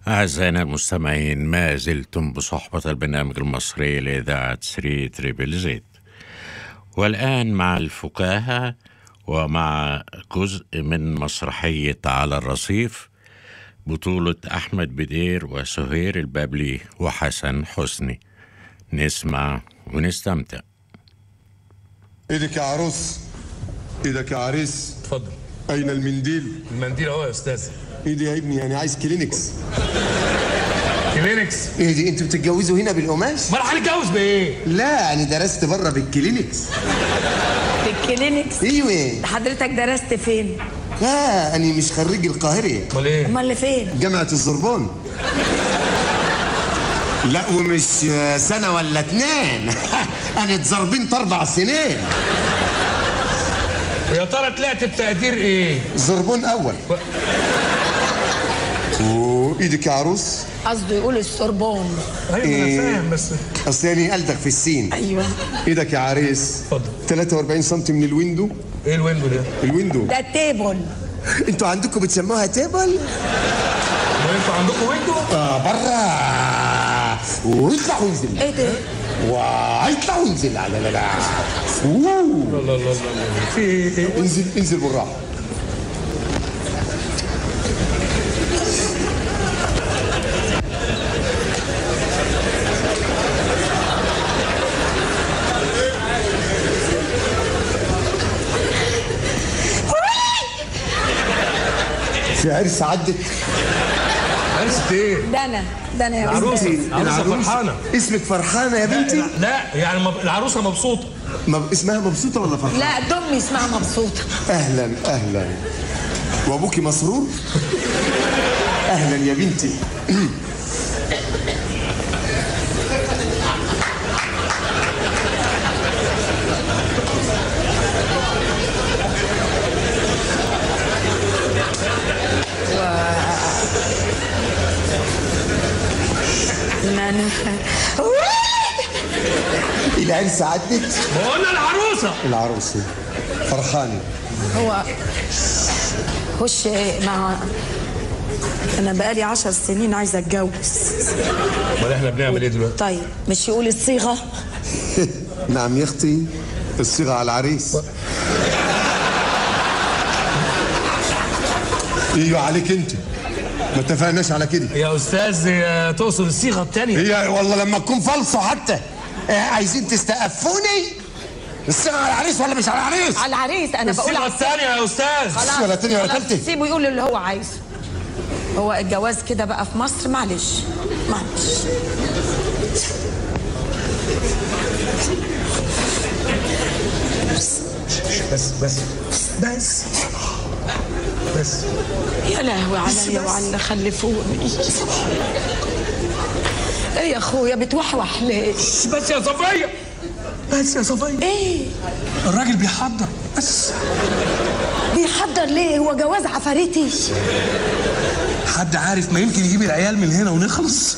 أعزائنا المستمعين ما زلتم بصحبة البرنامج المصري لإذاعة 3 تريبل زيت والآن مع الفكاهة ومع جزء من مسرحية على الرصيف بطولة أحمد بدير وسهير البابلي وحسن حسني نسمع ونستمتع ايدك يا عروس ايدك يا عريس اتفضل اين المنديل المنديل اهو يا استاذ ايدي يا ابني يعني عايز كلينكس كلينكس ايه دي انتوا بتتجوزوا هنا بالقماش؟ ما انا هنتجوز بايه؟ لا انا درست بره بالكلينكس في الكلينكس ايوه حضرتك درست فين؟ لا انا مش خريج القاهره امال ايه؟ امال اللي فين؟ جامعه الزربون لا ومش سنه ولا اتنين انا اتزربنت اربع سنين ويا ترى طلعت بتقدير ايه؟ زربون اول وايدك يا عروس قصده يقول السوربون ايوه انا إيه. فاهم بس اصل يعني قلدك في السين ايوه ايدك يا عريس اتفضل 43 سم من الويندو ايه الويندو ده؟ الويندو ده التيبل انتوا عندكم بتسموها تيبل هو انتوا عندكم ويندو؟ اه بره ويطلع وينزل ايه ده؟ ويطلع وينزل لا لا لا أوه. لا لا لا لا في ايه؟ إيه؟ انزل انزل بالراحه في عرس عدت عرست ايه؟ ده انا ده انا يا عروسه أستاذ. عروسه فرحانه اسمك فرحانه يا بنتي لا يعني مب- العروسه مبسوطه ما اسمها مبسوطه ولا فرحانه لا دمي اسمها مبسوطه اهلا اهلا وابوكي مسرور اهلا يا بنتي ما انا العرس عدت ما قلنا العروسه العروسه فرحانه هو خش مع انا بقالي عشر سنين عايزه اتجوز امال احنا بنعمل ايه دلوقتي؟ طيب مش يقول الصيغه نعم يا اختي الصيغه على العريس ايوه عليك انت ما اتفقناش على كده يا استاذ آه، تقصد الصيغه الثانيه هي والله لما تكون فالصو حتى إيه، عايزين تستقفوني الصيغه على العريس ولا مش على العريس على العريس انا بقول الصيغه على الثانيه يا استاذ خلاص ولا تانية ولا خلاص، تالتة. سيبه يقول اللي هو عايزه هو الجواز كده بقى في مصر معلش معلش بس بس بس بس يا لهوي عليا وعلى اللي خلفوني ايه يا اخويا بتوحوح ليه بس يا صفيه بس يا صفيه ايه الراجل بيحضر بس بيحضر ليه هو جواز عفاريتي حد عارف ما يمكن يجيب العيال من هنا ونخلص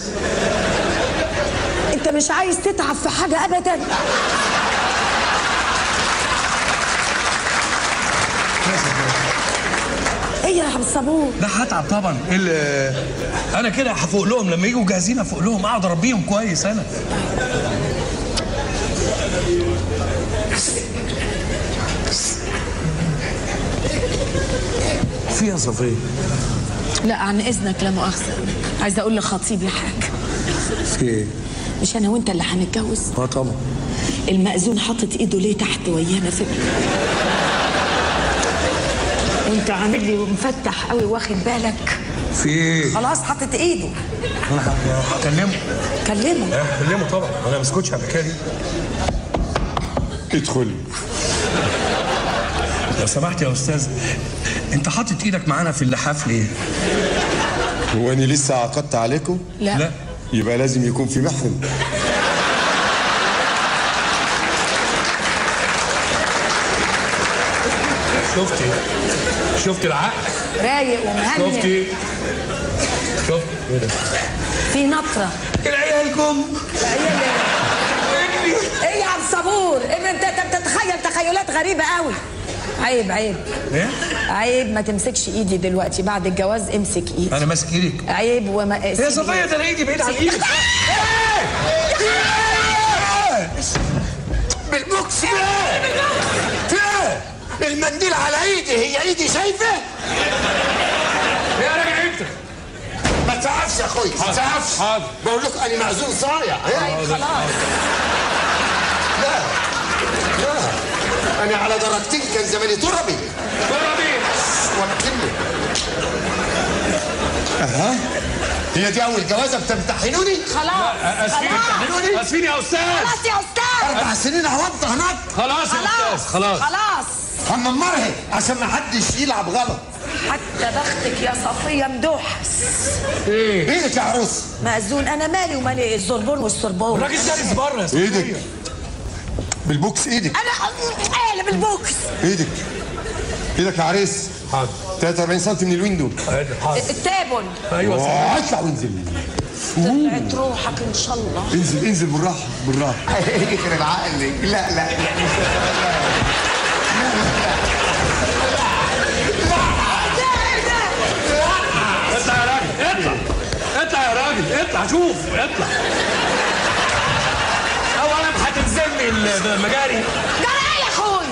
انت مش عايز تتعب في حاجه ابدا ايه يا عم الصابون لا هتعب طبعا ال- انا كده هفوق لهم لما يجوا جاهزين افوق لهم اقعد اربيهم كويس انا في يا صفيه لا عن اذنك لا مؤاخذه عايزه اقول لخطيبي حاجه في ايه؟ مش انا وانت اللي هنتجوز اه طبعا المأذون حاطط ايده ليه تحت ويانا في وانت عامل لي ومفتح قوي واخد بالك في ايه؟ خلاص حاطط ايده انا ه- هكلمه كلمه اه هكلمه طبعا انا ما اسكتش على الحكايه دي ادخل لو سمحت يا استاذ انت حاطط ايدك معانا في اللحاف ليه؟ هو انا لسه عقدت عليكم لا, لا يبقى لازم يكون في محرم شفتي شفتي العقل رايق ومهنئ شفتي شفت ايه ده؟ في نطره العيال جم ايه يا عم صبور إيه انت أنت بتتخيل تخيلات غريبه قوي عيب عيب ايه عيب ما تمسكش ايدي دلوقتي بعد الجواز امسك ايدي انا ماسك ايدك عيب وما يا صفيه ده انا ايدي بعيد عن ايدك بالبوكس ايه ايه المنديل على ايدي هي ايدي شايفه يا راجع انت ما تزعفش يا اخوي ما تزعفش حاضر. بقول لك انا معزول صايع إيه؟ خلاص لا لا انا على درجتين كان زماني تربي ترابي ولا كلمه اها هي دي اول جوازه بتمتحنوني خلاص اسفين خلاص اسفين يا استاذ خلاص يا استاذ اربع سنين عوضت هناك خلاص يا استاذ خلاص خلاص هنمرها عشان ما حدش يلعب غلط حتى بختك يا صفيه مدوحس ايدك يا عروس مأذون انا مالي ومالي الزربون والسربون الراجل دارس بره يا صفية. ايدك بالبوكس ايدك انا قالب البوكس ايدك ايدك يا عريس حاضر 43 سم من الويندو حاضر التابون ايوه صح اطلع وانزل طلعت روحك ان شاء الله انزل انزل بالراحه بالراحه يخرب عقلك لا لا اطلع يا راجل اطلع اطلع يا راجل اطلع شوف اطلع اولا هتلزمني المجاري جرى ايه يا اخوي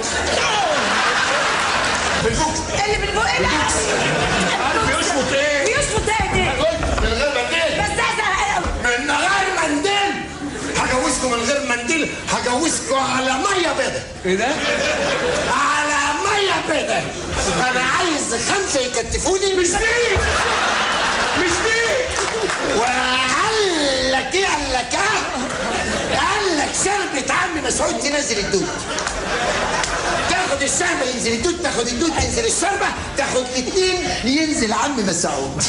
بالبوكس اللي بالبوك ايه ده عارف بيشفط ايه بيشفط ايه دي من غير منديل بس ده من غير منديل هجوزكم من غير منديل هجوزكم على ميه بيضة ايه ده على ميه بيضة انا عايز خمسه يكتفوني مش ليك مش دي وقال لك ايه قال لك اه قال لك شربة عم مسعود تنزل الدود تاخد الشربة ينزل الدود تاخد الدود تنزل الشربة تاخد الاثنين ينزل عم مسعود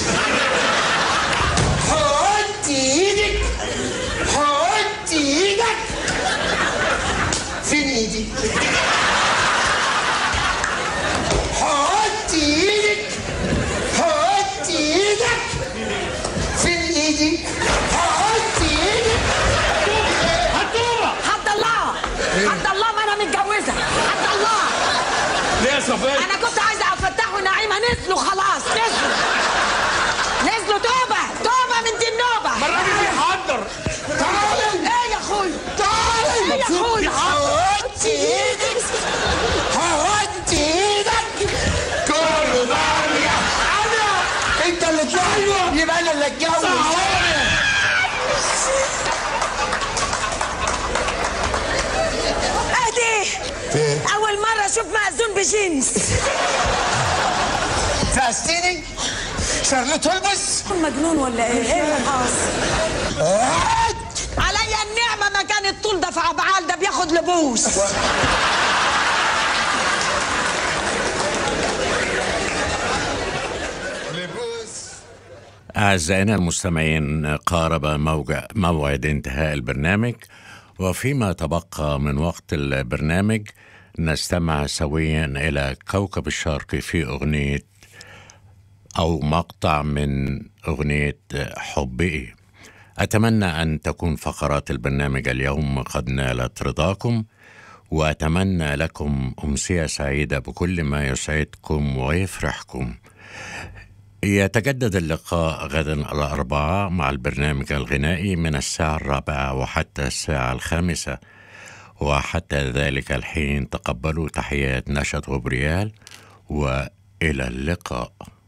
حط ايدك حط ايدك فين ايدي حط ايدك حط ايدك فين ايدي حط ايدك هتوبه حد الله حد الله ما انا متجوزه حد الله ليه يا صفيه انا كنت عايزه افتح ونعيمه نزلوا خلاص نزلوا نزلوا توبه توبه من دي النوبه ما الراجل بيحضر تعالي ايه يا اخوي تعالي ايه يا اخوي حط ايدك حط ايدك كله ضايع انا انت اللي تطلع يبقى انا اللي اتجوز ادي اول مره اشوف مأذون بجينز فاستيني شارلوت هولمز مجنون ولا ايه ايه اللي حاصل عليا النعمه ما كان الطول ده في ابعال ده بياخد لبوس أعزائنا المستمعين قارب موجع موعد انتهاء البرنامج وفيما تبقى من وقت البرنامج نستمع سويا إلى كوكب الشرق في أغنية أو مقطع من أغنية حبي أتمنى أن تكون فقرات البرنامج اليوم قد نالت رضاكم وأتمنى لكم أمسية سعيدة بكل ما يسعدكم ويفرحكم يتجدد اللقاء غدا الأربعاء مع البرنامج الغنائي من الساعة الرابعة وحتى الساعة الخامسة وحتى ذلك الحين تقبلوا تحيات نشط غبريال وإلى اللقاء